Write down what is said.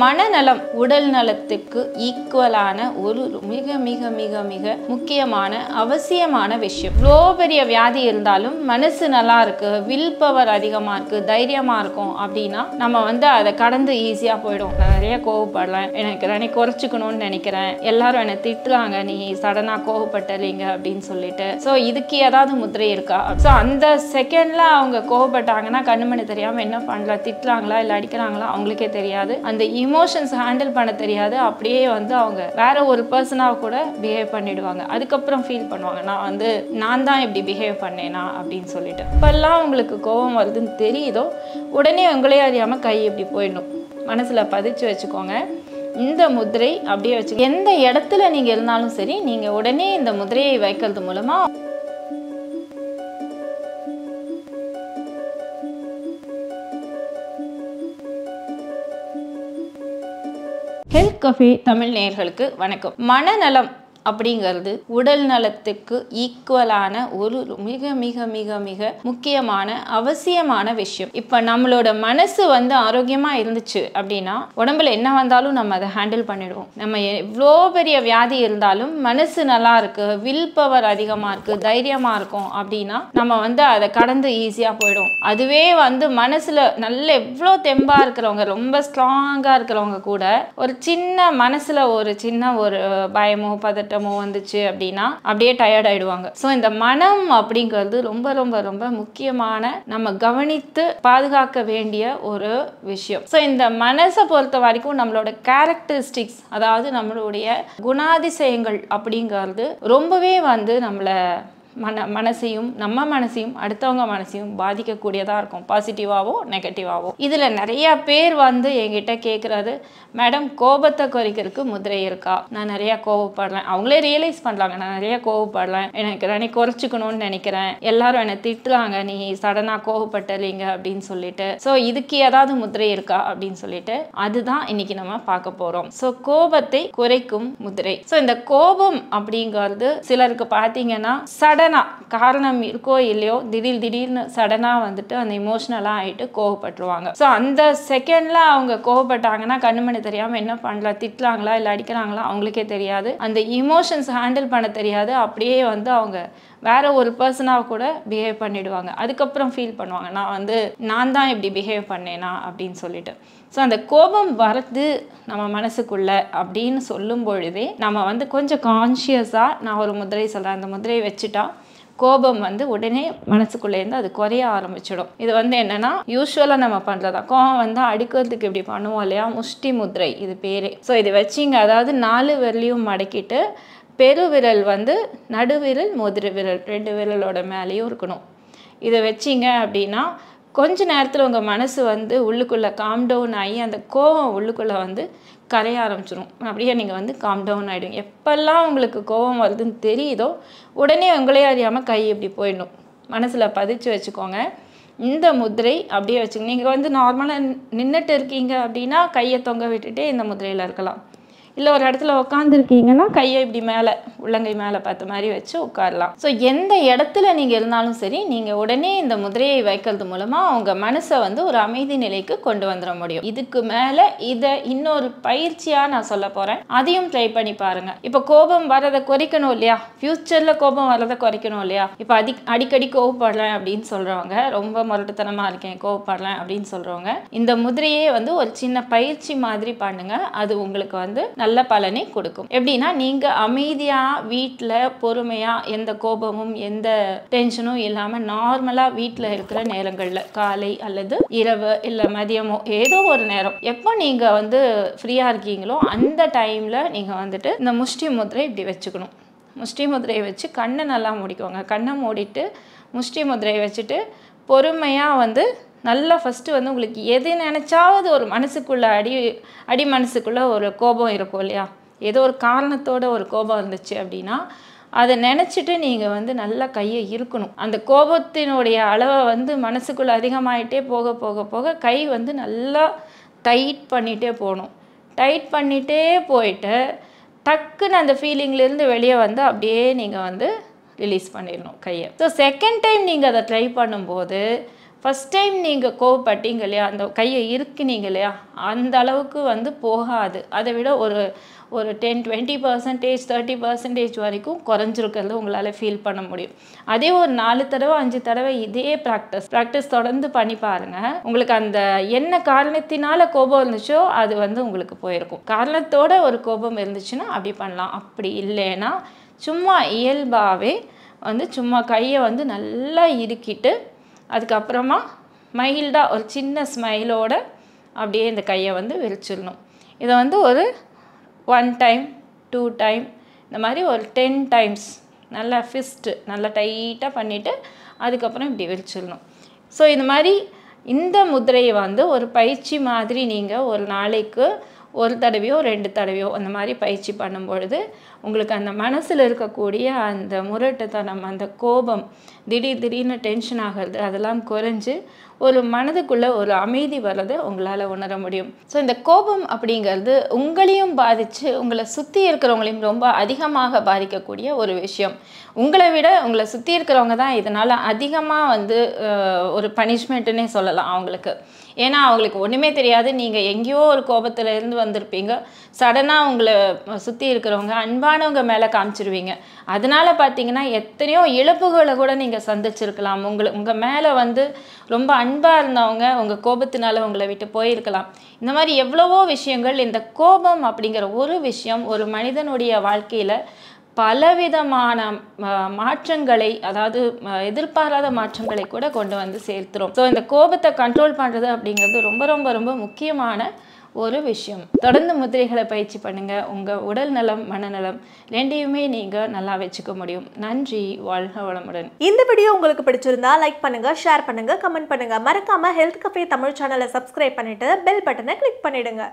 மனநலம் உடல் நலத்துக்கு ஈக்குவலான ஒரு மிக மிக மிக மிக முக்கியமான அவசியமான விஷயம் இவ்வளோ பெரிய வியாதி இருந்தாலும் மனசு நல்லா இருக்கு வில் பவர் அதிகமாக இருக்கு தைரியமா இருக்கும் அப்படின்னா நம்ம வந்து அதை கடந்து ஈஸியாக போயிடும் நான் நிறைய கோவப்படலாம் எனக்கு நானே குறைச்சிக்கணும்னு நினைக்கிறேன் எல்லாரும் என்னை திட்டுறாங்க நீ சடனாக கோவப்பட்டறீங்க அப்படின்னு சொல்லிட்டு ஸோ இதுக்கு ஏதாவது முத்திரை இருக்கா ஸோ அந்த செகண்ட்ல அவங்க கோவப்பட்டாங்கன்னா கண்ணுமணி தெரியாம என்ன பண்ணலாம் திட்டுறாங்களா இல்லை அடிக்கிறாங்களா அவங்களுக்கே தெரியாது அந்த இமோஷன்ஸ் ஹேண்டில் பண்ண தெரியாது அப்படியே வந்து அவங்க வேற ஒரு பர்சனாக கூட பிஹேவ் பண்ணிடுவாங்க அதுக்கப்புறம் ஃபீல் பண்ணுவாங்க நான் வந்து நான் தான் இப்படி பிஹேவ் பண்ணேனா அப்படின்னு சொல்லிட்டு இப்பெல்லாம் உங்களுக்கு கோபம் வருதுன்னு தெரியுதோ உடனே உங்களே அறியாமல் கை இப்படி போயிடணும் மனசில் பதிச்சு வச்சுக்கோங்க இந்த முதிரை அப்படியே வச்சு எந்த இடத்துல நீங்கள் இருந்தாலும் சரி நீங்கள் உடனே இந்த முதிரையை வைக்கிறது மூலமாக ஹெல்த் கஃபே தமிழ் நேயர்களுக்கு வணக்கம் மனநலம் அப்படிங்கிறது உடல் நலத்துக்கு ஈக்குவலான ஒரு மிக மிக மிக மிக முக்கியமான அவசியமான விஷயம் இப்போ நம்மளோட மனசு வந்து ஆரோக்கியமாக இருந்துச்சு அப்படின்னா உடம்புல என்ன வந்தாலும் நம்ம அதை ஹேண்டில் பண்ணிடுவோம் நம்ம எவ்வளோ பெரிய வியாதி இருந்தாலும் மனசு நல்லா இருக்கு வில் பவர் அதிகமாக இருக்கு தைரியமாக இருக்கும் அப்படின்னா நம்ம வந்து அதை கடந்து ஈஸியாக போயிடும் அதுவே வந்து மனசில் நல்ல எவ்வளோ தெம்பாக இருக்கிறவங்க ரொம்ப ஸ்ட்ராங்காக இருக்கிறவங்க கூட ஒரு சின்ன மனசில் ஒரு சின்ன ஒரு பயமோ பதட்டமோ வந்துச்சு அப்படின்னா அப்படியே டயர்ட் ஆயிடுவாங்க ஸோ இந்த மனம் அப்படிங்கிறது ரொம்ப ரொம்ப ரொம்ப முக்கியமான நம்ம கவனித்து பாதுகாக்க வேண்டிய ஒரு விஷயம் ஸோ இந்த மனசை பொறுத்த வரைக்கும் நம்மளோட கேரக்டரிஸ்டிக்ஸ் அதாவது நம்மளுடைய குணாதிசயங்கள் அப்படிங்கிறது ரொம்பவே வந்து நம்மளை மன மனசையும் நம்ம மனசையும் அடுத்தவங்க மனசையும் பாதிக்கக்கூடியதாக இருக்கும் பாசிட்டிவாகவோ நெகட்டிவாகவோ இதில் நிறைய பேர் வந்து என்கிட்ட கேட்குறது மேடம் கோபத்தை குறைக்கிறதுக்கு முதிரை இருக்கா நான் நிறையா கோவப்படுறேன் அவங்களே ரியலைஸ் பண்ணுறாங்க நான் நிறைய கோவப்படுறேன் எனக்கு நானே குறைச்சிக்கணும்னு நினைக்கிறேன் எல்லாரும் என்னை திட்டுறாங்க நீ சடனாக கோவப்பட்டறீங்க அப்படின்னு சொல்லிட்டு ஸோ இதுக்கு ஏதாவது முதிரை இருக்கா அப்படின்னு சொல்லிட்டு அதுதான் இன்னைக்கு நம்ம பார்க்க போகிறோம் ஸோ கோபத்தை குறைக்கும் முதிரை ஸோ இந்த கோபம் அப்படிங்கிறது சிலருக்கு பார்த்தீங்கன்னா சட சடனாக காரணம் இருக்கோ இல்லையோ திடீர் திடீர்னு சடனாக வந்துட்டு அந்த இமோஷ்னலாக ஆகிட்டு கோவப்பட்டுருவாங்க ஸோ அந்த செகண்டில் அவங்க கோவப்பட்டாங்கன்னா கண்ணுமணி தெரியாமல் என்ன பண்ணலாம் திட்டுறாங்களா இல்லை அடிக்கிறாங்களா அவங்களுக்கே தெரியாது அந்த இமோஷன்ஸ் ஹேண்டில் பண்ண தெரியாது அப்படியே வந்து அவங்க வேற ஒரு பர்சனாக கூட பிஹேவ் பண்ணிடுவாங்க அதுக்கப்புறம் ஃபீல் பண்ணுவாங்க நான் வந்து நான் தான் இப்படி பிஹேவ் பண்ணேனா அப்படின்னு சொல்லிட்டு ஸோ அந்த கோபம் வரது நம்ம மனசுக்குள்ள அப்படின்னு சொல்லும் பொழுதே நம்ம வந்து கொஞ்சம் கான்ஷியஸாக நான் ஒரு முதிரை சொல்கிறேன் அந்த முதிரையை வச்சுட்டா கோபம் வந்து உடனே மனசுக்குள்ளேருந்து அது குறைய ஆரம்பிச்சிடும் இது வந்து என்னன்னா யூஸ்வலாக நம்ம பண்ணுறதா கோபம் வந்து அடுக்கிறதுக்கு இப்படி பண்ணுவோம் இல்லையா முஷ்டி முதிரை இது பேரே ஸோ இது வச்சிங்க அதாவது நாலு விரலையும் மடக்கிட்டு பெருவிரல் வந்து நடுவிரல் முதிரை விரல் ரெண்டு விரலோட மேலேயும் இருக்கணும் இதை வச்சிங்க அப்படின்னா கொஞ்ச நேரத்தில் உங்கள் மனசு வந்து உள்ளுக்குள்ளே காம் டவுன் ஆகி அந்த கோவம் உள்ளுக்குள்ளே வந்து கரைய ஆரம்பிச்சிடும் அப்படியே நீங்கள் வந்து காம் டவுன் ஆகிடும் எப்பெல்லாம் உங்களுக்கு கோவம் வருதுன்னு தெரியுதோ உடனே உங்களே அறியாமல் கை இப்படி போயிடணும் மனசில் பதிச்சு வச்சுக்கோங்க இந்த முதிரை அப்படியே வச்சுக்கோங்க நீங்கள் வந்து நார்மலாக நின்றுட்டு இருக்கீங்க அப்படின்னா கையை தொங்க விட்டுட்டே இந்த முதிரையில் இருக்கலாம் இல்லை ஒரு இடத்துல உட்காந்துருக்கீங்கன்னா கையை இப்படி மேலே உள்ளங்கை மேலே பார்த்த மாதிரி வச்சு உட்காரலாம் ஸோ எந்த இடத்துல நீங்கள் இருந்தாலும் சரி நீங்கள் உடனே இந்த முதிரையை வைக்கிறது மூலமாக உங்கள் மனசை வந்து ஒரு அமைதி நிலைக்கு கொண்டு வந்துட முடியும் இதுக்கு மேலே இதை இன்னொரு பயிற்சியாக நான் சொல்ல போகிறேன் அதையும் ட்ரை பண்ணி பாருங்கள் இப்போ கோபம் வரதை குறைக்கணும் இல்லையா ஃப்யூச்சரில் கோபம் வரதை குறைக்கணும் இல்லையா இப்போ அடி அடிக்கடி கோவப்படுறேன் அப்படின்னு சொல்கிறவங்க ரொம்ப முரட்டுத்தனமாக இருக்கேன் கோவப்படுறேன் அப்படின்னு சொல்கிறவங்க இந்த முதிரையே வந்து ஒரு சின்ன பயிற்சி மாதிரி பண்ணுங்கள் அது உங்களுக்கு வந்து நல்ல பலனை கொடுக்கும் எப்படின்னா நீங்கள் அமைதியாக வீட்டில் பொறுமையாக எந்த கோபமும் எந்த டென்ஷனும் இல்லாமல் நார்மலாக வீட்டில் இருக்கிற நேரங்களில் காலை அல்லது இரவு இல்லை மதியமோ ஏதோ ஒரு நேரம் எப்போ நீங்கள் வந்து ஃப்ரீயாக இருக்கீங்களோ அந்த டைமில் நீங்கள் வந்துட்டு இந்த முஷ்டி முதிரை இப்படி வச்சுக்கணும் முஷ்டி முதிரையை வச்சு கண்ணை நல்லா மூடிக்கோங்க கண்ணை மூடிட்டு முஷ்டி முதிரையை வச்சுட்டு பொறுமையாக வந்து நல்லா ஃபஸ்ட்டு வந்து உங்களுக்கு எது நினச்சாவது ஒரு மனசுக்குள்ளே அடி அடி மனசுக்குள்ளே ஒரு கோபம் இருக்கும் இல்லையா ஏதோ ஒரு காரணத்தோட ஒரு கோபம் இருந்துச்சு அப்படின்னா அதை நினச்சிட்டு நீங்கள் வந்து நல்லா கையை இருக்கணும் அந்த கோபத்தினுடைய அளவை வந்து மனசுக்குள்ளே அதிகமாகிட்டே போக போக போக கை வந்து நல்லா டைட் பண்ணிகிட்டே போகணும் டைட் பண்ணிகிட்டே போயிட்டு டக்குன்னு அந்த ஃபீலிங்லேருந்து வெளியே வந்து அப்படியே நீங்கள் வந்து ரிலீஸ் பண்ணிடணும் கையை ஸோ செகண்ட் டைம் நீங்கள் அதை ட்ரை பண்ணும்போது ஃபஸ்ட் டைம் நீங்கள் கோவப்பட்டீங்க இல்லையா அந்த கையை இருக்குனீங்க இல்லையா அந்த அளவுக்கு வந்து போகாது அதை விட ஒரு ஒரு ten twenty percentage thirty percentage வரைக்கும் குறைஞ்சிருக்கிறது உங்களால் ஃபீல் பண்ண முடியும் அதே ஒரு நாலு தடவை அஞ்சு தடவை இதே ப்ராக்டிஸ் ப்ராக்டிஸ் தொடர்ந்து பண்ணி பாருங்கள் உங்களுக்கு அந்த என்ன காரணத்தினால கோபம் இருந்துச்சோ அது வந்து உங்களுக்கு போயிருக்கும் காரணத்தோட ஒரு கோபம் இருந்துச்சுன்னா அப்படி பண்ணலாம் அப்படி இல்லைன்னா சும்மா இயல்பாகவே வந்து சும்மா கையை வந்து நல்லா இறுக்கிட்டு அதுக்கப்புறமா மைல்டாக ஒரு சின்ன ஸ்மைலோட அப்படியே இந்த கையை வந்து விரிச்சிடணும் இதை வந்து ஒரு ஒன் டைம் டூ டைம் இந்த மாதிரி ஒரு டென் டைம்ஸ் நல்லா ஃபிஸ்ட்டு நல்லா டைட்டாக பண்ணிவிட்டு அதுக்கப்புறம் இப்படி விரிச்சிடணும் ஸோ இந்த மாதிரி இந்த முதிரையை வந்து ஒரு பயிற்சி மாதிரி நீங்கள் ஒரு நாளைக்கு ஒரு தடவையோ ரெண்டு தடவையோ அந்த மாதிரி பயிற்சி பண்ணும் பொழுது உங்களுக்கு அந்த மனசில் இருக்கக்கூடிய அந்த முரட்டுத்தனம் அந்த கோபம் திடீர் திடீர்னு டென்ஷன் ஆகிறது அதெல்லாம் குறைஞ்சு ஒரு மனதுக்குள்ளே ஒரு அமைதி வர்றதை உங்களால் உணர முடியும் ஸோ இந்த கோபம் அப்படிங்கிறது உங்களையும் பாதித்து உங்களை சுற்றி இருக்கிறவங்களையும் ரொம்ப அதிகமாக பாதிக்கக்கூடிய ஒரு விஷயம் உங்களை விட உங்களை சுற்றி இருக்கிறவங்க தான் இதனால் அதிகமாக வந்து அஹ், ஒரு பனிஷ்மெண்ட்டுன்னே சொல்லலாம் அவங்களுக்கு ஏன்னா அவங்களுக்கு ஒன்றுமே தெரியாது நீங்கள் எங்கேயோ ஒரு கோபத்தில் இருந்து வந்திருப்பீங்க சடனாக உங்களை சுற்றி இருக்கிறவங்க அன்பானவங்க மேலே காமிச்சிருவீங்க அதனால பார்த்தீங்கன்னா எத்தனையோ இழப்புகளை கூட நீங்கள் சந்திச்சிருக்கலாம் உங்களை உங்கள் மேலே வந்து ரொம்ப அன்பாக இருந்தவங்க உங்கள் கோபத்தினால உங்களை விட்டு போயிருக்கலாம் இந்த மாதிரி எவ்வளவோ விஷயங்கள் இந்த கோபம் அப்படிங்கிற ஒரு விஷயம் ஒரு மனிதனுடைய வாழ்க்கையில் பலவிதமான ம- மாற்றங்களை அதாவது ம- எதிர்பாராத மாற்றங்களை கூட கொண்டு வந்து சேர்த்துரும் ஸோ இந்த கோபத்தை கண்ட்ரோல் பண்ணுறது அப்படிங்கிறது ரொம்ப ரொம்ப ரொம்ப முக்கியமான ஒரு விஷயம் தொடர்ந்து முதிரைகளை பயிற்சி பண்ணுங்க உங்க உடல் நலம் மனநலம் ரெண்டையுமே நீங்க நல்லா வச்சுக்க முடியும் நன்றி வாழ்க வளமுடன் இந்த வீடியோ உங்களுக்கு பிடிச்சிருந்தா லைக் பண்ணுங்க ஷேர் பண்ணுங்க கமெண்ட் பண்ணுங்க மறக்காம ஹெல்த் கஃபே தமிழ் சேனலை சப்ஸ்கிரைப் பண்ணிட்டு பெல் பட்டனை கிளிக் பண்ணிடுங்க